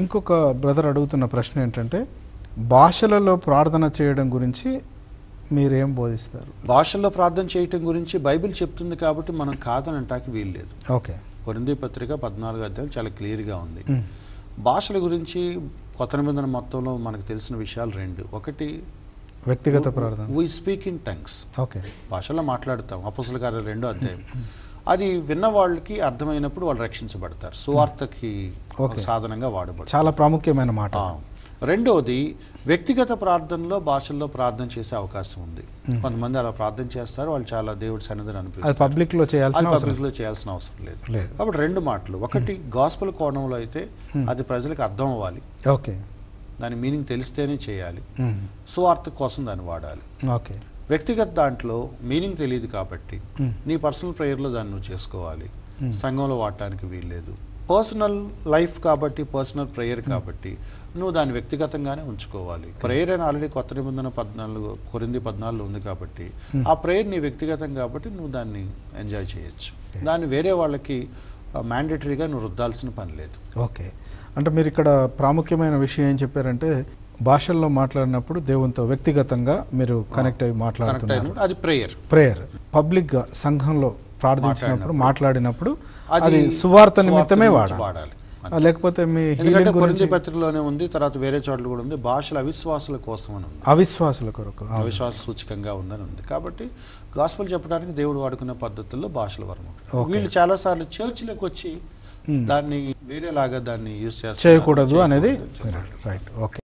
ఇంకొక బ్రదర్ అడుగుతున్న ప్రశ్న ఏంటంటే భాషలలో ప్రార్థన చేయడం గురించి మీరేం బోధిస్తారు భాషల్లో ప్రార్థన చేయటం గురించి బైబిల్ చెప్తుంది కాబట్టి మనం కాదని అంటాకి వీలు లేదు ఓకే కొరింది పత్రిక పద్నాలుగు అధ్యాయం చాలా క్లియర్గా ఉంది మ్. భాషల గురించి కొత్త నిబంధన మొత్తంలో మనకు తెలిసిన విషయాలు రెండు ఒకటి వ్యక్తిగత ప్రార్థన we speak in tongues okay భాషలో మాట్లాడతాం అపసుల గారి రెండో అధ్యాయం అది విన్న వాళ్ళకి అర్థమైనప్పుడు వాళ్ళు రక్షించబడతారు సువార్తకి ఒక Okay. సాధనంగా వాడబడతారు చాలా ప్రాముఖ్యమైన మాట ఆ. రెండవది వ్యక్తిగత ప్రార్థనలో భాషల్లో ప్రార్థన చేసే అవకాశం ఉంది కొంతమంది అలా ప్రార్థన చేస్తారు వాళ్ళు చాలా దేవుడి సన్నిధిని అది అనిపిస్తారు పబ్లిక్ లో చేయాల్సిన అది అవసరం పబ్లిక్ లో చేయాల్సిన అవసరం లేదు లేదు కాబట్టి రెండు మాటలు ఒకటి గాస్పల్ కోణంలో అయితే అది ప్రజలకు అర్థం అవ్వాలి ఓకే దాని మీనింగ్ తెలిస్తేనే చేయాలి మ్. సువార్త కోసం దాన్ని వాడాలి ఓకే వ్యక్తిగత దాంట్లో మీనింగ్ తెలియదు కాబట్టి మ్. నీ పర్సనల్ ప్రేయర్లో దాన్ని నువ్వు చేసుకోవాలి మ్. సంఘంలో వాడటానికి వీల్లేదు పర్సనల్ లైఫ్ కాబట్టి పర్సనల్ ప్రేయర్ కాబట్టి నువ్వు దాన్ని వ్యక్తిగతంగానే ఉంచుకోవాలి ప్రేయర్ అని ఆల్రెడీ కొత్త నిబంధన పద్నాలుగు కొరింది పద్నాలుగు ఉంది కాబట్టి ఆ ప్రేయర్ నీ వ్యక్తిగతం కాబట్టి నువ్వు దాన్ని ఎంజాయ్ చేయొచ్చు దాన్ని వేరే వాళ్ళకి మ్యాండేటరీగా నువ్వు రుద్దాల్సిన పని లేదు ఓకే అంటే మీరు ఇక్కడ ప్రాముఖ్యమైన విషయం ఏం చెప్పారంటే భాషల్లో మాట్లాడినప్పుడు దేవునితో వ్యక్తిగతంగా మీరు కనెక్ట్ అయ్యి కరెక్ట్ మాట్లాడుతున్నారు అయినప్పుడు అది ప్రేయర్ ప్రేయర్ పబ్లిక్ గా సంఘంలో ప్రార్థించినప్పుడు మాట్లాడినప్పుడు అది అది సువార్త సువార్త నిమిత్తమే గురించి వాడాలి వాడాలి. ఆ, లేకపోతే మీ ఎందుకంటే హీలింగ్ గురించి కొరింది పత్రికలోనే ఉంది తర్వాత వేరే చోట్ల కూడా ఉంది భాషల అవిశ్వాసుల కోసం అని ఉంది అవిశ్వాసుల కొరకు అవును. అవిశ్వాస సూచకంగా ఉందని ఉంది కాబట్టి గాస్పల్ చెప్పడానికి దేవుడు వాడుకునే పద్ధతుల్లో భాషల వరం ఒకటి. Okay. వీళ్ళు చాలా సార్లు చర్చిలోకి వచ్చి దాన్ని వేరేలాగా దాన్ని యూజ్ చేస్తారు చేయకూడదు అనేది రైట్ ఓకే